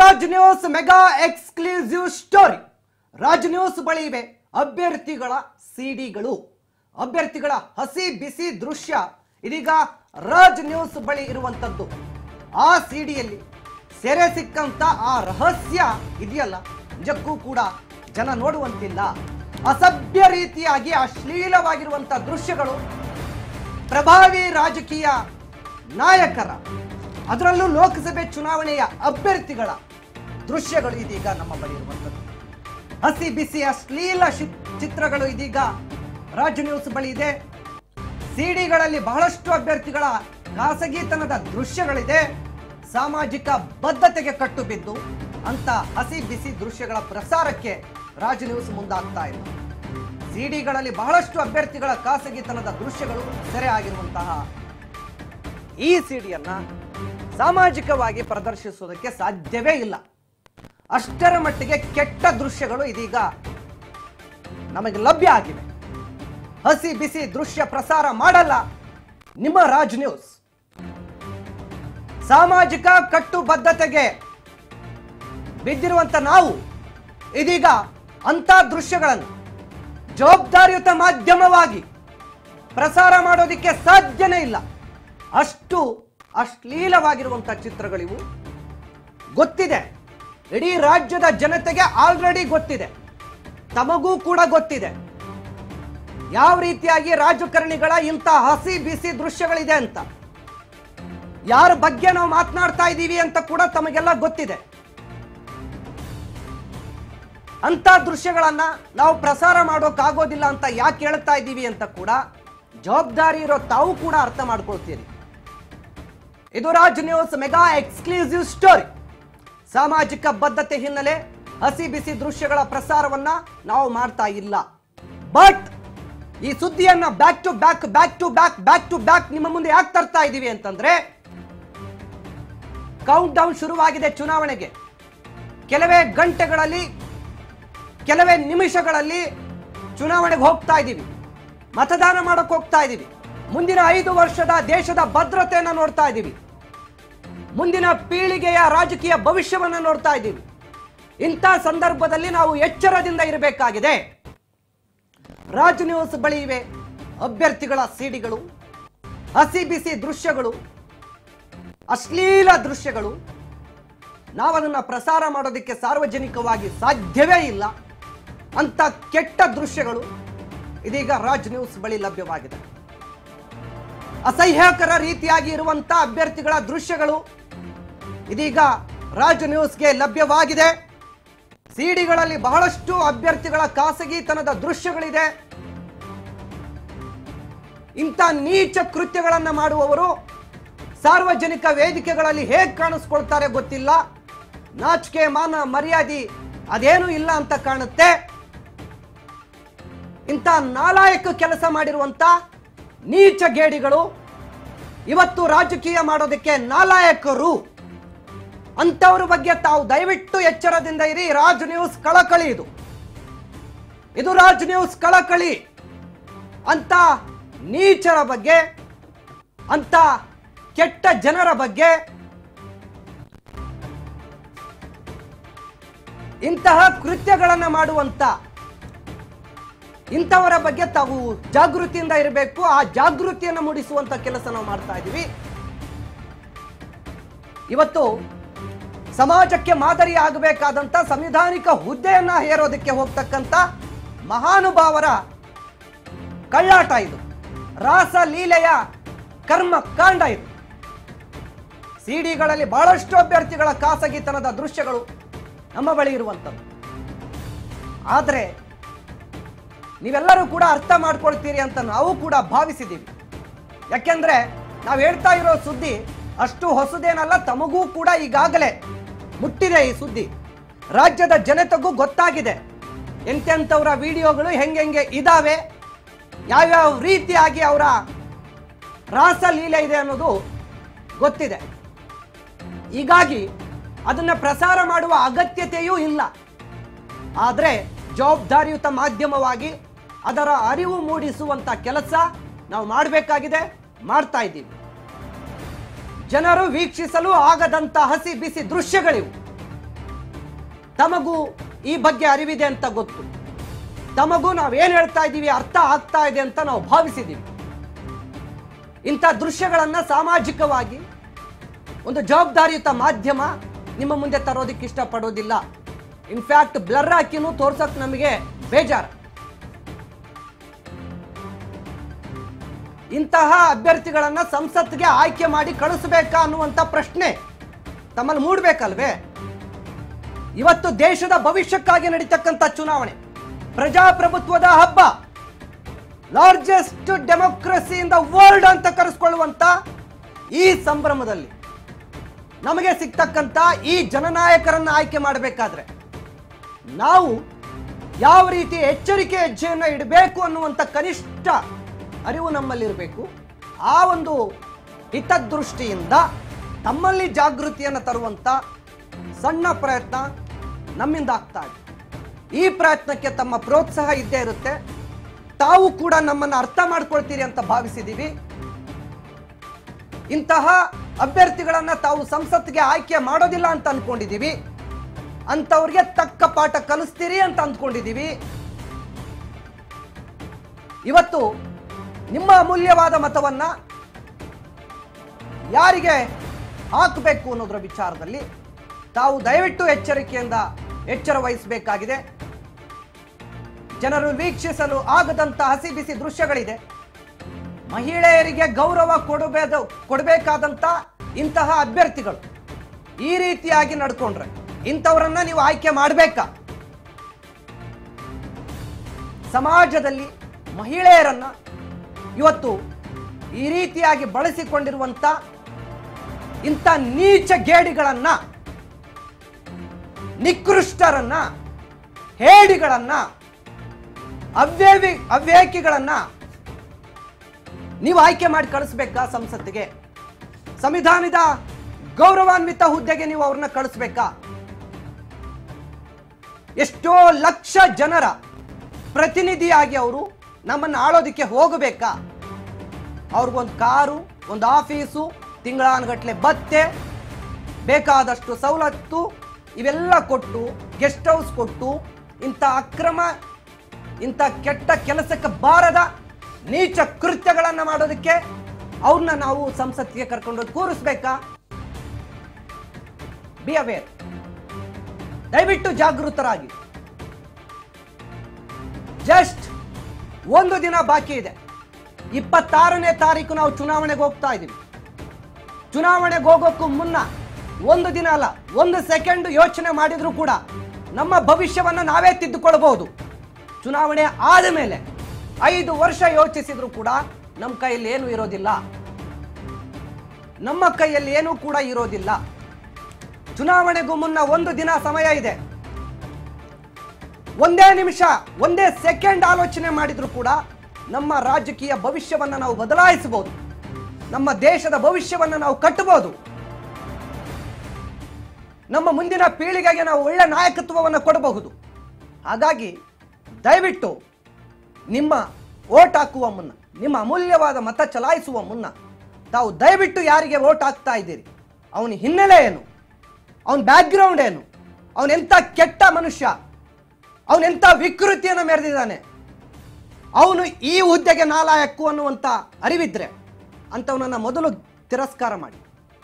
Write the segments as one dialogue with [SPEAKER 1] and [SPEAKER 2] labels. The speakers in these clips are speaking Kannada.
[SPEAKER 1] Raj news mega exclusive story Raj news ಬಳಿ ಇವೆ ಅಭ್ಯರ್ಥಿಗಳ ಸಿಡಿಗಳು ಅಭ್ಯರ್ಥಿಗಳ ಹಸಿ ಬಿಸಿ ದೃಶ್ಯ ಇದೀಗ ರಾಜ್ ನ್ಯೂಸ್ ಬಳಿ ಇರುವಂತದ್ದು ಆ ಸಿಡಿಯಲ್ಲಿ ಸೆರೆ ಸಿಕ್ಕಂತ ಆ ರಹಸ್ಯ ಇದೆಯಲ್ಲ ನಿಜಕ್ಕೂ ಕೂಡ ಜನ ನೋಡುವಂತಿಲ್ಲ ಅಸಭ್ಯ ರೀತಿಯಾಗಿ ಅಶ್ಲೀಲವಾಗಿರುವಂತ ದೃಶ್ಯಗಳು ಪ್ರಭಾವಿ ರಾಜಕೀಯ ನಾಯಕರ ಅದರಲ್ಲೂ ಲೋಕಸಭೆ ಚುನಾವಣೆಯ ಅಭ್ಯರ್ಥಿಗಳ ದೃಶ್ಯಗಳು ಇದೀಗ ನಮ್ಮ ಬಳಿ ಇರುವಂಥದ್ದು ಹಸಿ ಬಿಸಿ ಅಶ್ಲೀಲ ಶಿ- ಚಿತ್ರಗಳು ಇದೀಗ ರಾಜ್ ನ್ಯೂಸ್ ಬಳಿ ಇದೆ ಸಿಡಿಗಳಲ್ಲಿ ಬಹಳಷ್ಟು ಅಭ್ಯರ್ಥಿಗಳ ಖಾಸಗಿತನದ ದೃಶ್ಯಗಳಿದೆ ಸಾಮಾಜಿಕ ಬದ್ಧತೆಗೆ ಕಟ್ಟು ಬಿದ್ದು ಅಂತ ಹಸಿ ಬಿಸಿ ದೃಶ್ಯಗಳ ಪ್ರಸಾರಕ್ಕೆ ರಾಜ್ ನ್ಯೂಸ್ ಮುಂದಾಗ್ತಾ ಇದೆ ಸಿಡಿಗಳಲ್ಲಿ ಬಹಳಷ್ಟು ಅಭ್ಯರ್ಥಿಗಳ ಖಾಸಗಿತನದ ದೃಶ್ಯಗಳು ಸೆರೆ ಆಗಿರುವಂತಹ ಈ ಸಿಡಿಯನ್ನ ಸಾಮಾಜಿಕವಾಗಿ ಪ್ರದರ್ಶಿಸುವುದಕ್ಕೆ ಸಾಧ್ಯವೇ ಇಲ್ಲ ಅಷ್ಟರ ಮಟ್ಟಿಗೆ ಕೆಟ್ಟ ದೃಶ್ಯಗಳು ಇದೀಗ ನಮಗೆ ಲಭ್ಯ ಆಗಿವೆ ಹಸಿ ಬಿಸಿ ದೃಶ್ಯ ಪ್ರಸಾರ ಮಾಡಲ್ಲ ನಿಮ್ಮ ರಾಜ್ ನ್ಯೂಸ್ ಸಾಮಾಜಿಕ ಕಟ್ಟುಬದ್ಧತೆಗೆ ಬಿದ್ದಿರುವಂತ ನಾವು ಇದೀಗ ಅಂತ ದೃಶ್ಯಗಳನ್ನು ಜವಾಬ್ದಾರಿಯುತ ಮಾಧ್ಯಮವಾಗಿ ಪ್ರಸಾರ ಮಾಡೋದಕ್ಕೆ ಸಾಧ್ಯನೇ ಇಲ್ಲ ಅಷ್ಟು ಅಶ್ಲೀಲವಾಗಿರುವಂಥ ಚಿತ್ರಗಳಿವು ಗೊತ್ತಿದೆ ಇಡೀ ರಾಜ್ಯದ ಜನತೆಗೆ ಆಲ್ರೆಡಿ ಗೊತ್ತಿದೆ ತಮಗೂ ಕೂಡ ಗೊತ್ತಿದೆ ಯಾವ ರೀತಿಯಾಗಿ ರಾಜಕಾರಣಿಗಳ ಇಂಥ ಹಸಿ ಬಿಸಿ ದೃಶ್ಯಗಳಿದೆ ಅಂತ ಯಾರ ಬಗ್ಗೆ ನಾವು ಮಾತನಾಡ್ತಾ ಇದ್ದೀವಿ ಅಂತ ಕೂಡ ತಮಗೆಲ್ಲ ಗೊತ್ತಿದೆ ಅಂತ ದೃಶ್ಯಗಳನ್ನ ನಾವು ಪ್ರಸಾರ ಮಾಡೋಕ್ಕಾಗೋದಿಲ್ಲ ಅಂತ ಯಾಕೆ ಹೇಳ್ತಾ ಇದ್ದೀವಿ ಅಂತ ಕೂಡ ಜವಾಬ್ದಾರಿ ಇರೋ ತಾವು ಕೂಡ ಅರ್ಥ ಮಾಡ್ಕೊಳ್ತೀರಿ ಇದು Raj news mega exclusive story ಸಾಮಾಜಿಕ ಬದ್ಧತೆ ಹಿನ್ನೆಲೆ ಹಸಿ ಬಿಸಿ ದೃಶ್ಯಗಳ ಪ್ರಸಾರವನ್ನ ನಾವು ಮಾಡ್ತಾ ಇಲ್ಲ ಬಟ್ ಈ ಸುದ್ದಿಯನ್ನ back to back back to back back to back ನಿಮ್ಮ ಮುಂದೆ ಯಾಕೆ ತರ್ತಾ ಇದ್ದೀವಿ ಅಂತಂದ್ರೆ ಕೌಂಟ್ ಡೌನ್ ಶುರುವಾಗಿದೆ ಚುನಾವಣೆಗೆ ಕೆಲವೇ ಗಂಟೆಗಳಲ್ಲಿ ಕೆಲವೇ ನಿಮಿಷಗಳಲ್ಲಿ ಚುನಾವಣೆಗೆ ಹೋಗ್ತಾ ಇದ್ದೀವಿ ಮತದಾನ ಮಾಡಕ್ಕೆ ಹೋಗ್ತಾ ಇದ್ದೀವಿ ಮುಂದಿನ ಐದು ವರ್ಷದ ದೇಶದ ಭದ್ರತೆಯನ್ನು ನೋಡ್ತಾ ಇದ್ದೀವಿ ಮುಂದಿನ ಪೀಳಿಗೆಯ ರಾಜಕೀಯ ಭವಿಷ್ಯವನ್ನು ನೋಡ್ತಾ ಇದ್ದೀವಿ ಇಂಥ ಸಂದರ್ಭದಲ್ಲಿ ನಾವು ಎಚ್ಚರದಿಂದ ಇರಬೇಕಾಗಿದೆ ರಾಜ್ ನ್ಯೂಸ್ ಬಳಿ ಇವೆ ಅಭ್ಯರ್ಥಿಗಳ ಸಿಡಿಗಳು ಹಸಿ ಬಿಸಿ ದೃಶ್ಯಗಳು ಅಶ್ಲೀಲ ದೃಶ್ಯಗಳು ನಾವದನ್ನು ಪ್ರಸಾರ ಮಾಡೋದಕ್ಕೆ ಸಾರ್ವಜನಿಕವಾಗಿ ಸಾಧ್ಯವೇ ಇಲ್ಲ ಅಂತ ಕೆಟ್ಟ ದೃಶ್ಯಗಳು ಇದೀಗ ರಾಜ್ ನ್ಯೂಸ್ ಬಳಿ ಲಭ್ಯವಾಗಿದೆ ಅಸಹ್ಯಕರ ರೀತಿಯಾಗಿ ಇರುವಂತ ಅಭ್ಯರ್ಥಿಗಳ ದೃಶ್ಯಗಳು ಇದೀಗ ರಾಜ್ ನ್ಯೂಸ್ಗೆ ಲಭ್ಯವಾಗಿದೆ ಸಿಡಿಗಳಲ್ಲಿ ಬಹಳಷ್ಟು ಅಭ್ಯರ್ಥಿಗಳ ಖಾಸಗಿತನದ ದೃಶ್ಯಗಳಿದೆ ಇಂಥ ನೀಚ ಕೃತ್ಯಗಳನ್ನ ಮಾಡುವವರು ಸಾರ್ವಜನಿಕ ವೇದಿಕೆಗಳಲ್ಲಿ ಹೇಗೆ ಕಾಣಿಸ್ಕೊಳ್ತಾರೆ ಗೊತ್ತಿಲ್ಲ ನಾಚಿಕೆ ಮಾನ ಮರ್ಯಾದೆ ಅದೇನು ಇಲ್ಲ ಅಂತ ಕಾಣುತ್ತೆ ಇಂಥ ನಾಲಾಯಕ ಕೆಲಸ ಮಾಡಿರುವಂತ ನೀಚ ಗೇಡಿಗಳು ಇವತ್ತು ರಾಜಕೀಯ ಮಾಡೋದಕ್ಕೆ ನಾಲಾಯಕರು ಅಂತವ್ರ ಬಗ್ಗೆ ತಾವು ದಯವಿಟ್ಟು ಎಚ್ಚರದಿಂದ ಇರಿ ರಾಜ್ ನ್ಯೂಸ್ ಕಳಕಳಿ ಇದು ಇದು ರಾಜ್ ನ್ಯೂಸ್ ಕಳಕಳಿ ಅಂತ ನೀಚರ ಬಗ್ಗೆ ಅಂತ ಕೆಟ್ಟ ಜನರ ಬಗ್ಗೆ ಇಂತಹ ಕೃತ್ಯಗಳನ್ನು ಮಾಡುವಂತ ಇಂಥವರ ಬಗ್ಗೆ ತಾವು ಜಾಗೃತಿಯಿಂದ ಇರಬೇಕು ಆ ಜಾಗೃತಿಯನ್ನು ಮೂಡಿಸುವಂತ ಕೆಲಸ ನಾವು ಮಾಡ್ತಾ ಇದ್ದೀವಿ ಇವತ್ತು ಸಮಾಜಕ್ಕೆ ಮಾದರಿ ಆಗಬೇಕಾದಂತ ಸಂವಿಧಾನಿಕ ಹುದ್ದೆಯನ್ನ ಹೇರೋದಕ್ಕೆ ಹೋಗ್ತಕ್ಕಂತ ಮಹಾನುಭಾವರ ಕಳ್ಳಾಟ ಇದು ರಾಸ ಲೀಲೆಯ ಕರ್ಮ ಕಾಂಡ ಇದು ಸಿಡಿಗಳಲ್ಲಿ ಬಹಳಷ್ಟು ಅಭ್ಯರ್ಥಿಗಳ ಖಾಸಗಿತನದ ದೃಶ್ಯಗಳು ನಮ್ಮ ಬಳಿ ಇರುವಂಥದ್ದು ಆದರೆ ನೀವೆಲ್ಲರೂ ಕೂಡ ಅರ್ಥ ಮಾಡ್ಕೊಳ್ತೀರಿ ಅಂತ ನಾವು ಕೂಡ ಭಾವಿಸಿದ್ದೀವಿ ಯಾಕೆಂದ್ರೆ ನಾವು ಹೇಳ್ತಾ ಇರೋ ಸುದ್ದಿ ಅಷ್ಟು ಹೊಸದೇನಲ್ಲ ತಮಗೂ ಕೂಡ ಈಗಾಗಲೇ ಮುಟ್ಟಿದೆ ಈ ಸುದ್ದಿ ರಾಜ್ಯದ ಜನತೆಗೂ ಗೊತ್ತಾಗಿದೆ ಎಂತೆಂಥವ್ರ ವಿಡಿಯೋಗಳು ಹೆಂಗೆಂಗೆ ಇದಾವೆ ಯಾವ್ಯಾವ ರೀತಿಯಾಗಿ ಅವರ ರಾಸಲೀಲೆ ಇದೆ ಅನ್ನೋದು ಗೊತ್ತಿದೆ ಹೀಗಾಗಿ ಅದನ್ನ ಪ್ರಸಾರ ಮಾಡುವ ಅಗತ್ಯತೆಯೂ ಇಲ್ಲ ಆದರೆ ಜವಾಬ್ದಾರಿಯುತ ಮಾಧ್ಯಮವಾಗಿ ಅದರ ಅರಿವು ಮೂಡಿಸುವಂತ ಕೆಲಸ ನಾವು ಮಾಡಬೇಕಾಗಿದೆ ಮಾಡ್ತಾ ಇದ್ದೀವಿ ಜನರು ವೀಕ್ಷಿಸಲು ಆಗದಂತ ಹಸಿ ಬಿಸಿ ದೃಶ್ಯಗಳಿವು ತಮಗೂ ಈ ಬಗ್ಗೆ ಅರಿವಿದೆ ಅಂತ ಗೊತ್ತು ತಮಗೂ ನಾವೇನು ಹೇಳ್ತಾ ಇದ್ದೀವಿ ಅರ್ಥ ಆಗ್ತಾ ಇದೆ ಅಂತ ನಾವು ಭಾವಿಸಿದ್ದೀವಿ ಇಂಥ ದೃಶ್ಯಗಳನ್ನು ಸಾಮಾಜಿಕವಾಗಿ ಒಂದು ಜವಾಬ್ದಾರಿಯುತ ಮಾಧ್ಯಮ ನಿಮ್ಮ ಮುಂದೆ ತರೋದಕ್ಕೆ ಇಷ್ಟಪಡೋದಿಲ್ಲ ಇನ್ಫ್ಯಾಕ್ಟ್ ಬ್ಲರ್ ಹಾಕಿನೂ ತೋರ್ಸಕ್ ನಮಗೆ ಬೇಜಾರು ಇಂತಹ ಅಭ್ಯರ್ಥಿಗಳನ್ನ ಸಂಸತ್ಗೆ ಆಯ್ಕೆ ಮಾಡಿ ಕಳಿಸಬೇಕಾ ಅನ್ನುವಂಥ ಪ್ರಶ್ನೆ ತಮ್ಮಲ್ಲಿ ಮೂಡ್ಬೇಕಲ್ವೇ ಇವತ್ತು ದೇಶದ ಭವಿಷ್ಯಕ್ಕಾಗಿ ನಡೀತಕ್ಕಂಥ ಚುನಾವಣೆ ಪ್ರಜಾಪ್ರಭುತ್ವದ ಹಬ್ಬ largest democracy in the world ಅಂತ ಕರೆಸ್ಕೊಳ್ಳುವಂತ ಈ ಸಂಭ್ರಮದಲ್ಲಿ ನಮಗೆ ಸಿಗ್ತಕ್ಕಂಥ ಈ ಜನನಾಯಕರನ್ನ ಆಯ್ಕೆ ಮಾಡಬೇಕಾದ್ರೆ ನಾವು ಯಾವ ರೀತಿ ಎಚ್ಚರಿಕೆ ಹೆಜ್ಜೆಯನ್ನು ಇಡಬೇಕು ಅನ್ನುವಂಥ ಕನಿಷ್ಠ ಅರಿವು ನಮ್ಮಲ್ಲಿರಬೇಕು ಆ ಒಂದು ಹಿತದೃಷ್ಟಿಯಿಂದ ತಮ್ಮಲ್ಲಿ ಜಾಗೃತಿಯನ್ನು ತರುವಂಥ ಸಣ್ಣ ಪ್ರಯತ್ನ ನಮ್ಮಿಂದ ಆಗ್ತಾ ಇದೆ ಈ ಪ್ರಯತ್ನಕ್ಕೆ ತಮ್ಮ ಪ್ರೋತ್ಸಾಹ ಇದ್ದೇ ಇರುತ್ತೆ ತಾವು ಕೂಡ ನಮ್ಮನ್ನು ಅರ್ಥ ಮಾಡ್ಕೊಳ್ತೀರಿ ಅಂತ ಭಾವಿಸಿದ್ದೀವಿ ಇಂತಹ ಅಭ್ಯರ್ಥಿಗಳನ್ನ ತಾವು ಸಂಸತ್ಗೆ ಆಯ್ಕೆ ಮಾಡೋದಿಲ್ಲ ಅಂತ ಅನ್ಕೊಂಡಿದ್ದೀವಿ ಅಂಥವ್ರಿಗೆ ತಕ್ಕ ಪಾಠ ಕಲಿಸ್ತೀರಿ ಅಂತ ಅಂದ್ಕೊಂಡಿದ್ದೀವಿ ಇವತ್ತು ನಿಮ್ಮ ಅಮೂಲ್ಯವಾದ ಮತವನ್ನ ಯಾರಿಗೆ ಹಾಕಬೇಕು ಅನ್ನೋದರ ವಿಚಾರದಲ್ಲಿ ತಾವು ದಯವಿಟ್ಟು ಎಚ್ಚರಿಕೆಯಿಂದ ಎಚ್ಚರ ವಹಿಸಬೇಕಾಗಿದೆ ಜನರು ವೀಕ್ಷಿಸಲು ಆಗದಂತ ಹಸಿ ಬಿಸಿ ದೃಶ್ಯಗಳಿದೆ ಮಹಿಳೆಯರಿಗೆ ಗೌರವ ಕೊಡಬೇದ ಕೊಡಬೇಕಾದಂತ ಇಂತಹ ಅಭ್ಯರ್ಥಿಗಳು ಈ ರೀತಿಯಾಗಿ ನಡ್ಕೊಂಡ್ರೆ ಇಂಥವರನ್ನ ನೀವು ಆಯ್ಕೆ ಮಾಡಬೇಕಾ ಸಮಾಜದಲ್ಲಿ ಮಹಿಳೆಯರನ್ನ ಇವತ್ತು ಈ ರೀತಿಯಾಗಿ ಬಳಸಿಕೊಂಡಿರುವಂತ ಇಂಥ ನೀಚ ಗೇಡಿಗಳನ್ನ ನಿಕೃಷ್ಟರನ್ನ ಹೇಡಿಗಳನ್ನ ಅವ್ಯವಿ ಅವ್ಯಾಕಿಗಳನ್ನ ನೀವು ಆಯ್ಕೆ ಮಾಡಿ ಕಳಿಸ್ಬೇಕಾ ಸಂಸತ್ತಿಗೆ ಸಂವಿಧಾನದ ಗೌರವಾನ್ವಿತ ಹುದ್ದೆಗೆ ನೀವು ಅವ್ರನ್ನ ಕಳಿಸ್ಬೇಕಾ ಎಷ್ಟೋ ಲಕ್ಷ ಜನರ ಪ್ರತಿನಿಧಿಯಾಗಿ ಅವರು ನಮ್ಮನ್ನು ಆಳೋದಕ್ಕೆ ಹೋಗಬೇಕಾ ಅವ್ರಿಗೊಂದು ಕಾರು ಒಂದು ಆಫೀಸು ತಿಂಗಳಾನುಗಟ್ಲೆ ಭತ್ತೆ ಬೇಕಾದಷ್ಟು ಸವಲತ್ತು ಇವೆಲ್ಲ ಕೊಟ್ಟು ಗೆಸ್ಟ್ ಹೌಸ್ ಕೊಟ್ಟು ಇಂಥ ಅಕ್ರಮ ಇಂಥ ಕೆಟ್ಟ ಕೆಲಸಕ್ಕೆ ಬಾರದ ನೀಚ ಕೃತ್ಯಗಳನ್ನು ಮಾಡೋದಕ್ಕೆ ಅವ್ರನ್ನ ನಾವು ಸಂಸತ್ತಿಗೆ ಕರ್ಕೊಂಡು ಕೂರಿಸ್ಬೇಕಾ ಬಿ ಅವೇರ್ ದಯವಿಟ್ಟು ಜಾಗೃತರಾಗಿ ಜಸ್ಟ್ ಒಂದು ದಿನ ಬಾಕಿ ಇದೆ ಇಪ್ಪತ್ತಾರನೇ ತಾರೀಕು ನಾವು ಚುನಾವಣೆಗೆ ಹೋಗ್ತಾ ಇದ್ದೀವಿ ಚುನಾವಣೆಗೆ ಹೋಗೋಕ್ಕೂ ಮುನ್ನ ಒಂದು ದಿನ ಅಲ್ಲ ಒಂದು ಸೆಕೆಂಡ್ ಯೋಚನೆ ಮಾಡಿದ್ರು ಕೂಡ ನಮ್ಮ ಭವಿಷ್ಯವನ್ನ ನಾವೇ ತಿದ್ದುಕೊಳ್ಬಹುದು ಚುನಾವಣೆ ಆದ ಮೇಲೆ ಐದು ವರ್ಷ ಯೋಚಿಸಿದ್ರು ಕೂಡ ನಮ್ಮ ಕೈಯಲ್ಲಿ ಏನೂ ಇರೋದಿಲ್ಲ ನಮ್ಮ ಕೈಯಲ್ಲಿ ಏನೂ ಕೂಡ ಇರೋದಿಲ್ಲ ಚುನಾವಣೆಗೂ ಮುನ್ನ ಒಂದು ದಿನ ಸಮಯ ಇದೆ ಒಂದೇ ನಿಮಿಷ ಒಂದೇ ಸೆಕೆಂಡ್ ಆಲೋಚನೆ ಮಾಡಿದ್ರು ಕೂಡ ನಮ್ಮ ರಾಜಕೀಯ ಭವಿಷ್ಯವನ್ನ ನಾವು ಬದಲಾಯಿಸಬಹುದು ನಮ್ಮ ದೇಶದ ಭವಿಷ್ಯವನ್ನ ನಾವು ಕಟ್ಟಬಹುದು ನಮ್ಮ ಮುಂದಿನ ಪೀಳಿಗೆಗೆ ನಾವು ಒಳ್ಳೆ ನಾಯಕತ್ವವನ್ನು ಕೊಡಬಹುದು ಹಾಗಾಗಿ ದಯವಿಟ್ಟು ನಿಮ್ಮ ಓಟ್ ಹಾಕುವ ಮುನ್ನ ನಿಮ್ಮ ಅಮೂಲ್ಯವಾದ ಮತ ಚಲಾಯಿಸುವ ಮುನ್ನ ತಾವು ದಯವಿಟ್ಟು ಯಾರಿಗೆ ಓಟ್ ಹಾಕ್ತಾ ಇದ್ದೀರಿ ಅವನ ಹಿನ್ನೆಲೆ ಏನು ಅವನ ಬ್ಯಾಕ್ಗ್ರೌಂಡ್ ಏನು ಅವನೆಂಥ ಕೆಟ್ಟ ಮನುಷ್ಯ ಅವನೆಂಥ ವಿಕೃತಿಯನ್ನು ಮೆರೆದಿದ್ದಾನೆ ಅವನು ಈ ಹುದ್ದೆಗೆ ನಾಲಾಯಕ್ಕು ಅನ್ನುವಂಥ ಅರಿವಿದ್ರೆ ಅಂಥವನನ್ನು ಮೊದಲು ತಿರಸ್ಕಾರ ಮಾಡಿ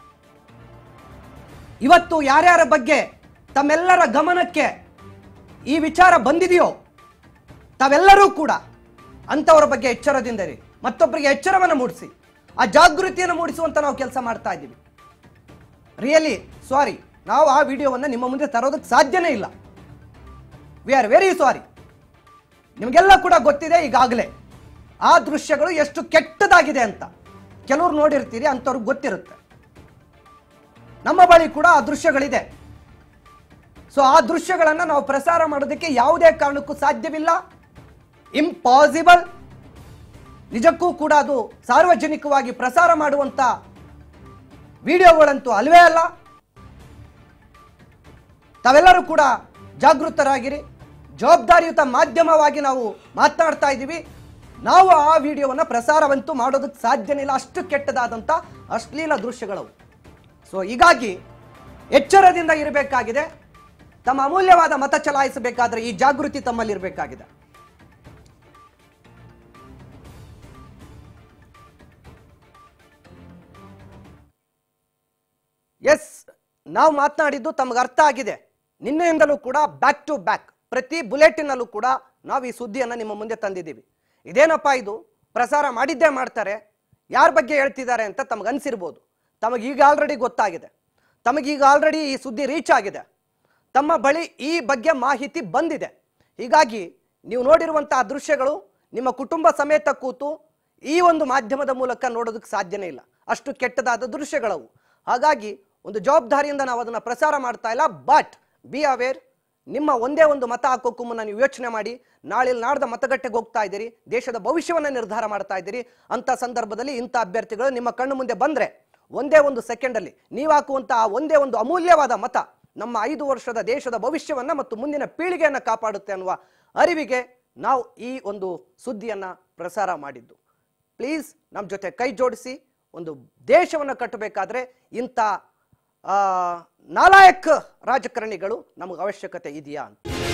[SPEAKER 1] ಇವತ್ತು ಯಾರ್ಯಾರ ಬಗ್ಗೆ ತಮ್ಮೆಲ್ಲರ ಗಮನಕ್ಕೆ ಈ ವಿಚಾರ ಬಂದಿದೆಯೋ ತಾವೆಲ್ಲರೂ ಕೂಡ ಅಂಥವರ ಬಗ್ಗೆ ಎಚ್ಚರದಿಂದರಿ ಮತ್ತೊಬ್ಬರಿಗೆ ಎಚ್ಚರವನ್ನು ಮೂಡಿಸಿ ಆ ಜಾಗೃತಿಯನ್ನು ಮೂಡಿಸುವಂತ ನಾವು ಕೆಲಸ ಮಾಡ್ತಾ ಇದ್ದೀವಿ ರಿಯಲಿ ಸಾರಿ ನಾವು ಆ ವಿಡಿಯೋವನ್ನು ನಿಮ್ಮ ಮುಂದೆ ತರೋದಕ್ಕೆ ಸಾಧ್ಯನೇ ಇಲ್ಲ ವಿ ಆರ್ ವೆರಿ ಸಾರಿ ನಿಮಗೆಲ್ಲ ಕೂಡ ಗೊತ್ತಿದೆ ಈಗಾಗಲೇ ಆ ದೃಶ್ಯಗಳು ಎಷ್ಟು ಕೆಟ್ಟದಾಗಿದೆ ಅಂತ ಕೆಲವ್ರು ನೋಡಿರ್ತೀರಿ ಅಂಥವ್ರಿಗೆ ಗೊತ್ತಿರುತ್ತೆ ನಮ್ಮ ಬಳಿ ಕೂಡ ಆ ದೃಶ್ಯಗಳಿದೆ ಸೊ ಆ ದೃಶ್ಯಗಳನ್ನು ನಾವು ಪ್ರಸಾರ ಮಾಡೋದಕ್ಕೆ ಯಾವುದೇ ಕಾರಣಕ್ಕೂ ಸಾಧ್ಯವಿಲ್ಲ ಇಂಪಾಸಿಬಲ್ ನಿಜಕ್ಕೂ ಕೂಡ ಅದು ಸಾರ್ವಜನಿಕವಾಗಿ ಪ್ರಸಾರ ಮಾಡುವಂತ ವಿಡಿಯೋಗಳಂತೂ ಅಲ್ವೇ ಅಲ್ಲ ತಾವೆಲ್ಲರೂ ಕೂಡ ಜಾಗೃತರಾಗಿರಿ ಜವಾಬ್ದಾರಿಯುತ ಮಾಧ್ಯಮವಾಗಿ ನಾವು ಮಾತನಾಡ್ತಾ ಇದ್ದೀವಿ ನಾವು ಆ ವಿಡಿಯೋವನ್ನು ಪ್ರಸಾರವಂತೂ ಮಾಡೋದಕ್ಕೆ ಸಾಧ್ಯನೇ ಇಲ್ಲ ಅಷ್ಟು ಕೆಟ್ಟದಾದಂಥ ಅಶ್ಲೀಲ ದೃಶ್ಯಗಳವು ಸೊ ಹೀಗಾಗಿ ಎಚ್ಚರದಿಂದ ಇರಬೇಕಾಗಿದೆ ತಮ್ಮ ಅಮೂಲ್ಯವಾದ ಮತ ಚಲಾಯಿಸಬೇಕಾದ್ರೆ ಈ ಜಾಗೃತಿ ತಮ್ಮಲ್ಲಿರಬೇಕಾಗಿದೆ ಎಸ್ ನಾವು ಮಾತನಾಡಿದ್ದು ತಮಗೆ ಅರ್ಥ ಆಗಿದೆ ನಿನ್ನೆಯಿಂದಲೂ ಕೂಡ ಬ್ಯಾಕ್ ಟು ಬ್ಯಾಕ್ ಪ್ರತಿ ಬುಲೆಟಿನಲ್ಲೂ ಕೂಡ ನಾವು ಈ ಸುದ್ದಿಯನ್ನು ನಿಮ್ಮ ಮುಂದೆ ತಂದಿದ್ದೀವಿ ಇದೇನಪ್ಪ ಇದು ಪ್ರಸಾರ ಮಾಡಿದ್ದೇ ಮಾಡ್ತಾರೆ ಯಾರ ಬಗ್ಗೆ ಹೇಳ್ತಿದ್ದಾರೆ ಅಂತ ತಮಗೆ ಅನ್ಸಿರ್ಬೋದು ತಮಗೀಗ ಆಲ್ರೆಡಿ ಗೊತ್ತಾಗಿದೆ ತಮಗೀಗ ಆಲ್ರೆಡಿ ಈ ಸುದ್ದಿ ರೀಚ್ ಆಗಿದೆ ತಮ್ಮ ಬಳಿ ಈ ಬಗ್ಗೆ ಮಾಹಿತಿ ಬಂದಿದೆ ಹೀಗಾಗಿ ನೀವು ನೋಡಿರುವಂತಹ ದೃಶ್ಯಗಳು ನಿಮ್ಮ ಕುಟುಂಬ ಸಮೇತ ಕೂತು ಈ ಒಂದು ಮಾಧ್ಯಮದ ಮೂಲಕ ನೋಡೋದಕ್ಕೆ ಸಾಧ್ಯನೇ ಇಲ್ಲ ಅಷ್ಟು ಕೆಟ್ಟದಾದ ದೃಶ್ಯಗಳವು ಹಾಗಾಗಿ ಒಂದು ಜವಾಬ್ದಾರಿಯಿಂದ ನಾವು ಅದನ್ನು ಪ್ರಸಾರ ಮಾಡ್ತಾ ಇಲ್ಲ ಬಟ್ ಬಿ ಅವೇರ್ ನಿಮ್ಮ ಒಂದೇ ಒಂದು ಮತ ಹಾಕೋಕ್ಕೂ ಮುನ್ನ ನೀವು ಯೋಚನೆ ಮಾಡಿ ನಾಳೆ ನಾಡ್ದ ಮತಗಟ್ಟೆಗೆ ಹೋಗ್ತಾ ಇದ್ದೀರಿ ದೇಶದ ಭವಿಷ್ಯವನ್ನು ನಿರ್ಧಾರ ಮಾಡ್ತಾ ಇದ್ದೀರಿ ಅಂತ ಸಂದರ್ಭದಲ್ಲಿ ಇಂಥ ಅಭ್ಯರ್ಥಿಗಳು ನಿಮ್ಮ ಕಣ್ಣು ಮುಂದೆ ಬಂದ್ರೆ ಒಂದೇ ಒಂದು ಸೆಕೆಂಡಲ್ಲಿ ನೀವು ಹಾಕುವಂತಹ ಒಂದೇ ಒಂದು ಅಮೂಲ್ಯವಾದ ಮತ ನಮ್ಮ ಐದು ವರ್ಷದ ದೇಶದ ಭವಿಷ್ಯವನ್ನ ಮತ್ತು ಮುಂದಿನ ಪೀಳಿಗೆಯನ್ನ ಕಾಪಾಡುತ್ತೆ ಅನ್ನುವ ಅರಿವಿಗೆ ನಾವು ಈ ಒಂದು ಸುದ್ದಿಯನ್ನ ಪ್ರಸಾರ ಮಾಡಿದ್ದು ಪ್ಲೀಸ್ ನಮ್ಮ ಜೊತೆ ಕೈ ಜೋಡಿಸಿ ಒಂದು ದೇಶವನ್ನು ಕಟ್ಟಬೇಕಾದ್ರೆ ಇಂಥ ಆ, ನಾಲಾಯಕ್ ರಾಜಕಾರಣಿಗಳು ನಮಗೆ ಅವಶ್ಯಕತೆ ಇದೆಯಾ ಅಂತ